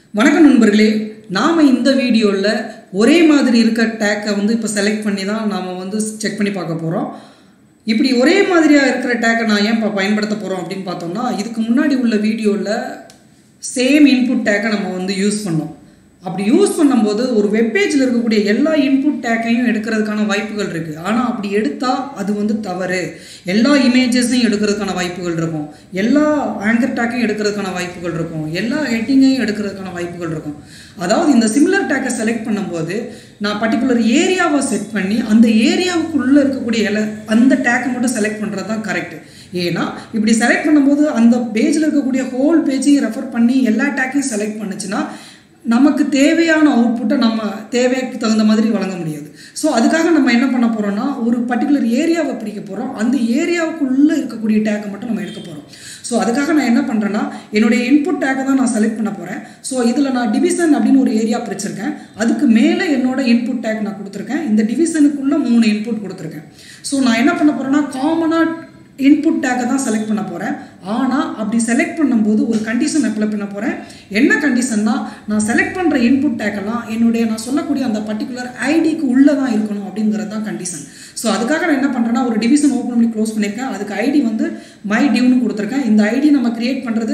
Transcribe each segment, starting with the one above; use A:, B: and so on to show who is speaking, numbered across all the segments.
A: வணக்கம் நண்பர்களே நாம் இந்த வீடியோவில் ஒரே மாதிரி இருக்க டேக்கை வந்து இப்போ செலக்ட் பண்ணி தான் நாம் வந்து செக் பண்ணி பார்க்க போகிறோம் இப்படி ஒரே மாதிரியாக இருக்கிற டேக்கை நான் ஏன் இப்போ பயன்படுத்த போகிறோம் அப்படின்னு பார்த்தோம்னா இதுக்கு முன்னாடி உள்ள வீடியோவில் சேம் இன்புட் டேக்கை நம்ம வந்து யூஸ் பண்ணோம் அப்படி யூஸ் பண்ணும்போது ஒரு வெப்பேஜில் இருக்கக்கூடிய எல்லா இன்புட் டேக்கையும் எடுக்கிறதுக்கான வாய்ப்புகள் இருக்குது ஆனால் அப்படி எடுத்தால் அது வந்து தவறு எல்லா இமேஜஸையும் எடுக்கிறதுக்கான வாய்ப்புகள் இருக்கும் எல்லா ஆங்கர் டேக்கையும் எடுக்கிறதுக்கான வாய்ப்புகள் இருக்கும் எல்லா ஹெட்டிங்கையும் எடுக்கிறதுக்கான வாய்ப்புகள் இருக்கும் அதாவது இந்த சிமிலர் டேக்கை செலக்ட் பண்ணும்போது நான் பர்டிகுலர் ஏரியாவை செட் பண்ணி அந்த ஏரியாவுக்குள்ளே இருக்கக்கூடிய எல்லா அந்த டேக்கை மட்டும் செலக்ட் பண்ணுறது தான் கரெக்ட் ஏன்னா இப்படி செலக்ட் பண்ணும்போது அந்த பேஜில் இருக்கக்கூடிய ஹோல் பேஜையும் ரெஃபர் பண்ணி எல்லா டேக்கையும் செலக்ட் பண்ணுச்சுன்னா நமக்கு தேவையான அவுட்புட்டை நம்ம தேவைக்கு தகுந்த மாதிரி வழங்க முடியாது ஸோ அதுக்காக நம்ம என்ன பண்ண போகிறோம்னா ஒரு பர்டிகுலர் ஏரியாவை பிரிக்க போகிறோம் அந்த ஏரியாவுக்குள்ளே இருக்கக்கூடிய டேக்கை மட்டும் நம்ம எடுக்க போகிறோம் ஸோ அதுக்காக நான் என்ன பண்ணுறேன்னா என்னுடைய இன்புட் டேக்கை தான் நான் செலக்ட் பண்ண போகிறேன் ஸோ இதில் நான் டிவிஷன் அப்படின்னு ஒரு ஏரியா பிரிச்சிருக்கேன் அதுக்கு மேலே என்னோட இன்புட் டேக் நான் கொடுத்துருக்கேன் இந்த டிவிஷனுக்குள்ளே மூணு இன்புட் கொடுத்துருக்கேன் ஸோ நான் என்ன பண்ண போகிறேன்னா காமனாக இன்புட் டேக்கை தான் செலக்ட் பண்ண போகிறேன் ஆனால் அப்படி செலக்ட் பண்ணும்போது ஒரு கண்டிஷன் அப்ளை பண்ண போகிறேன் என்ன கண்டிஷன்னா நான் செலக்ட் பண்ணுற இன்புட் டேக்கெல்லாம் என்னுடைய நான் சொல்லக்கூடிய அந்த பர்டிகுலர் ஐடிக்கு உள்ளே தான் இருக்கணும் அப்படிங்கிறது தான் கண்டிஷன் ஸோ அதுக்காக நான் என்ன பண்ணுறேன்னா ஒரு டிவிஷன் ஓப்பன் பண்ணி க்ளோஸ் பண்ணியிருக்கேன் அதுக்கு ஐடி வந்து மை டிவ்னு கொடுத்துருக்கேன் இந்த ஐடி நம்ம கிரியேட் பண்ணுறது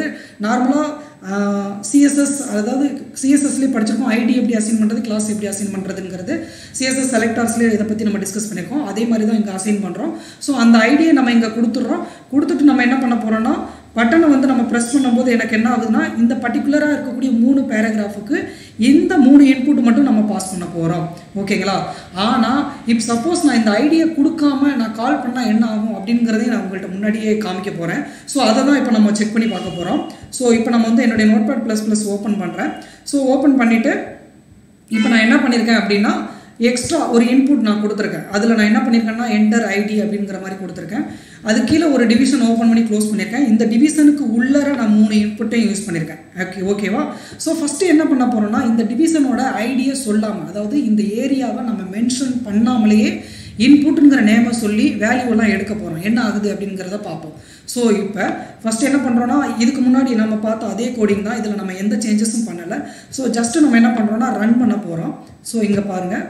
A: நார்மலாக சிஎஸ்எஸ் அதாவது சிஎஸ்எஸ்லேயே படிச்சிருக்கோம் ஐடி எப்படி அசைன் பண்ணுறது கிளாஸ் எப்படி அசைன் பண்ணுறதுங்கிறது சிஎஸ்எஸ் செலக்டர்ஸ்லேயே இதை பற்றி நம்ம டிஸ்கஸ் பண்ணியிருக்கோம் அதே மாதிரி தான் இங்கே அசைன் பண்ணுறோம் ஸோ அந்த ஐடியை நம்ம இங்கே கொடுத்துட்றோம் கொடுத்துட்டு நம்ம என்ன பண்ண போகிறோம்னா பட்டனை வந்து நம்ம ப்ரெஸ் பண்ணும்போது எனக்கு என்ன ஆகுதுன்னா இந்த பர்டிகுலராக இருக்கக்கூடிய மூணு பேராகிராஃபுக்கு இந்த மூணு இன்புட் மட்டும் நம்ம பாஸ் பண்ண போகிறோம் ஓகேங்களா ஆனால் இப்போ சப்போஸ் நான் இந்த ஐடியை கொடுக்காம நான் கால் பண்ணால் என்ன ஆகும் அப்படிங்கிறதையும் நான் உங்கள்கிட்ட முன்னாடியே காமிக்க போகிறேன் ஸோ அதை தான் இப்போ நம்ம செக் பண்ணி பார்க்க போகிறோம் ஸோ இப்போ நம்ம வந்து என்னுடைய நோட்பேட் ப்ளஸ் ப்ளஸ் ஓப்பன் பண்ணுறேன் ஸோ ஓப்பன் பண்ணிவிட்டு இப்போ நான் என்ன பண்ணியிருக்கேன் அப்படின்னா எக்ஸ்ட்ரா ஒரு இன்புட் நான் கொடுத்துருக்கேன் அதில் நான் என்ன பண்ணியிருக்கேன்னா என்டர் ஐடி அப்படிங்கிற மாதிரி கொடுத்துருக்கேன் அது கீழே ஒரு டிவிஷன் ஓப்பன் பண்ணி க்ளோஸ் பண்ணியிருக்கேன் இந்த டிவிஷனுக்கு உள்ளர நான் மூணு இன்புட்டையும் யூஸ் பண்ணியிருக்கேன் ஓகே ஓகேவா ஸோ ஃபஸ்ட்டு என்ன பண்ண போகிறோம்னா இந்த டிவிஷனோட ஐடியை சொல்லாமல் அதாவது இந்த ஏரியாவை நம்ம மென்ஷன் பண்ணாமலேயே இன்புட்டுங்கிற நேமை சொல்லி வேல்யூவெல்லாம் எடுக்க போகிறோம் என்ன ஆகுது அப்படிங்கிறத பார்ப்போம் ஸோ இப்போ ஃபஸ்ட் என்ன பண்ணுறோன்னா இதுக்கு முன்னாடி நம்ம பார்த்த அதே கோடிங் தான் இதில் நம்ம எந்த சேஞ்சஸும் பண்ணலை ஸோ ஜஸ்ட்டு நம்ம என்ன பண்ணுறோன்னா ரன் பண்ண போகிறோம் ஸோ இங்கே பாருங்கள்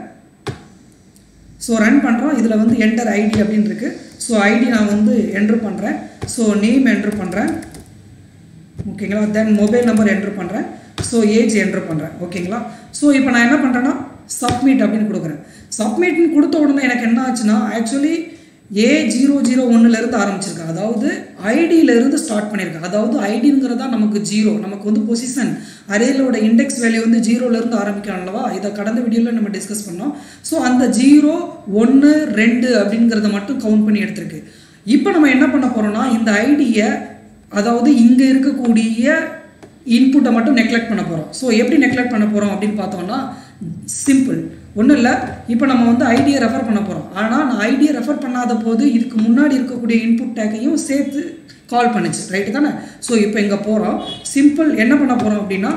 A: ஸோ ரன் பண்ணுறோம் இதில் வந்து என்டர் ஐடி அப்படின்னு இருக்குது ஸோ ஐடி நான் வந்து என்ட்ரு பண்ணுறேன் ஸோ நேம் என்ட்ரு பண்ணுறேன் ஓகேங்களா தென் மொபைல் நம்பர் என்ட்ரு பண்ணுறேன் ஸோ ஏஜ் என்ட்ரு பண்ணுறேன் ஓகேங்களா ஸோ இப்போ நான் என்ன பண்ணுறேன்னா சப்மிட் அப்படின்னு கொடுக்குறேன் சப்மிட்னு கொடுத்த உடனே எனக்கு என்ன ஆச்சுன்னா ஆக்சுவலி ஏ ஜீரோ ஜீரோ ஒன்றுலேருந்து ஆரம்பிச்சிருக்கேன் அதாவது ஐடியிலேருந்து ஸ்டார்ட் பண்ணியிருக்கேன் அதாவது ஐடிங்கிறதா நமக்கு ஜீரோ நமக்கு வந்து பொசிஷன் அரேலோட இண்டெக்ஸ் வேல்யூ வந்து ஜீரோலேருந்து ஆரம்பிக்கிறோம் அல்லவா இதை கடந்த வீடியோவில் நம்ம டிஸ்கஸ் பண்ணோம் ஸோ அந்த ஜீரோ ஒன்று ரெண்டு அப்படிங்கிறத மட்டும் கவுண்ட் பண்ணி எடுத்திருக்கு இப்போ நம்ம என்ன பண்ண போகிறோம்னா இந்த ஐடியை அதாவது இங்கே இருக்கக்கூடிய இன்புட்டை மட்டும் நெக்லெக்ட் பண்ண போகிறோம் ஸோ எப்படி நெக்லெக்ட் பண்ண போகிறோம் அப்படின்னு பார்த்தோம்னா சிம்பிள் ஒன்றும் இல்லை இப்போ நம்ம வந்து ஐடியை ரெஃபர் பண்ண போகிறோம் ஆனால் நான் ஐடியை ரெஃபர் பண்ணாத போது இதுக்கு முன்னாடி இருக்கக்கூடிய இன்புட் டேக்கையும் சேர்த்து கால் பண்ணுச்சு ரைட்டு தானே ஸோ இப்போ இங்கே போகிறோம் சிம்பிள் என்ன பண்ண போகிறோம் அப்படின்னா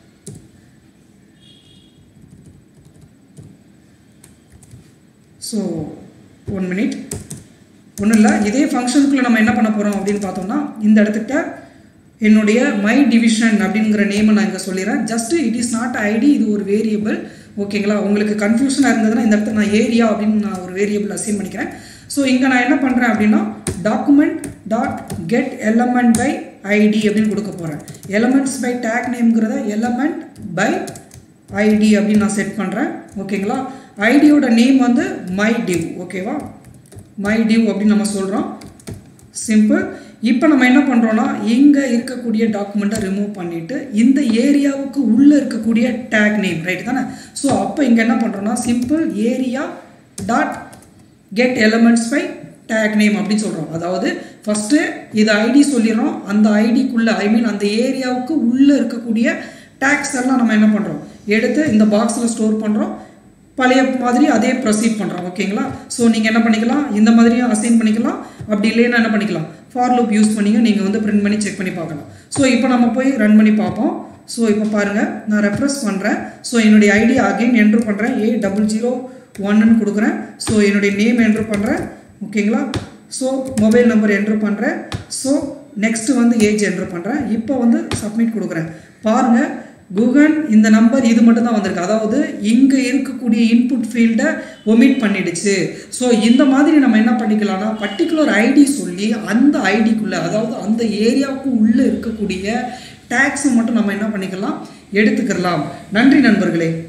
A: ஸோ ஒன் மினிட் ஒன்றும் இல்லை இதே ஃபங்க்ஷனுக்குள்ளே நம்ம என்ன பண்ண போகிறோம் அப்படின்னு பார்த்தோம்னா இந்த இடத்துக்கிட்ட என்னுடைய மை டிவிஷன் அப்படிங்கிற நேமை நான் இங்கே சொல்லிடுறேன் just it is not ID இது ஒரு வேரியபிள் ஓகேங்களா உங்களுக்கு கன்ஃபியூஷனாக இருந்ததுன்னா இந்த இடத்துல நான் ஏரியா அப்படின்னு நான் ஒரு வேரியபிள் அசைன் பண்ணிக்கிறேன் ஸோ இங்கே நான் என்ன பண்ணுறேன் அப்படின்னா document dot get element by ID அப்படின்னு கொடுக்க போகிறேன் எலமெண்ட்ஸ் பை டேக் நேம்ங்கிறத எலமெண்ட் பை ஐடி அப்படின்னு நான் செட் பண்ணுறேன் ஓகேங்களா ஐடியோட நேம் வந்து மை டிவ் ஓகேவா மை டிவ் அப்படின்னு நம்ம சொல்கிறோம் சிம்பிள் இப்போ நம்ம என்ன பண்ணுறோன்னா இங்கே இருக்கக்கூடிய டாக்குமெண்ட்டை ரிமூவ் பண்ணிவிட்டு இந்த ஏரியாவுக்கு உள்ளே இருக்கக்கூடிய டேக் நேம் ரைட் தானே ஸோ அப்போ இங்கே என்ன பண்ணுறோன்னா simple area dot get elements by tag name அப்படின்னு சொல்கிறோம் அதாவது ஃபஸ்ட்டு இது ஐடி சொல்லிடுறோம் அந்த ஐடிக்குள்ளே ஐ மீன் அந்த ஏரியாவுக்கு உள்ளே இருக்கக்கூடிய டேக்ஸ் எல்லாம் நம்ம என்ன பண்ணுறோம் எடுத்து இந்த பாக்ஸில் ஸ்டோர் பண்ணுறோம் பழைய மாதிரி அதே ப்ரொசீட் பண்ணுறோம் ஓகேங்களா ஸோ நீங்கள் என்ன பண்ணிக்கலாம் இந்த மாதிரியும் அசைன் பண்ணிக்கலாம் அப்படி இல்லைன்னா என்ன பண்ணிக்கலாம் ஃபார் லூப் யூஸ் பண்ணிங்க நீங்கள் வந்து பிரிண்ட் பண்ணி செக் பண்ணி பார்க்கலாம் ஸோ இப்போ நம்ம போய் ரன் பண்ணி பார்ப்போம் ஸோ இப்போ பாருங்கள் நான் ரெஃப்ரெஸ் பண்ணுறேன் ஸோ என்னுடைய ஐடி அகைன் என்ட்ரு பண்ணுறேன் ஏ டபுள் ஜீரோ ஒன்னு கொடுக்குறேன் ஸோ என்னுடைய நேம் என்ட்ரு பண்ணுறேன் ஓகேங்களா ஸோ மொபைல் நம்பர் என்ட்ரு பண்ணுறேன் ஸோ நெக்ஸ்ட்டு வந்து ஏஜ் என்ட்ரு பண்ணுறேன் இப்போ வந்து சப்மிட் கொடுக்குறேன் பாருங்கள் குகன் இந்த நம்பர் இது மட்டும் தான் வந்திருக்கு அதாவது இங்கே இருக்கக்கூடிய இன்புட் ஃபீல்டை ஒமிட் பண்ணிடுச்சு ஸோ இந்த மாதிரி நம்ம என்ன பண்ணிக்கலாம்னா பர்டிகுலர் ஐடி சொல்லி அந்த ஐடிக்குள்ளே அதாவது அந்த ஏரியாவுக்கு உள்ளே இருக்கக்கூடிய டேக்ஸை மட்டும் நம்ம என்ன பண்ணிக்கலாம் எடுத்துக்கலாம் நன்றி நண்பர்களே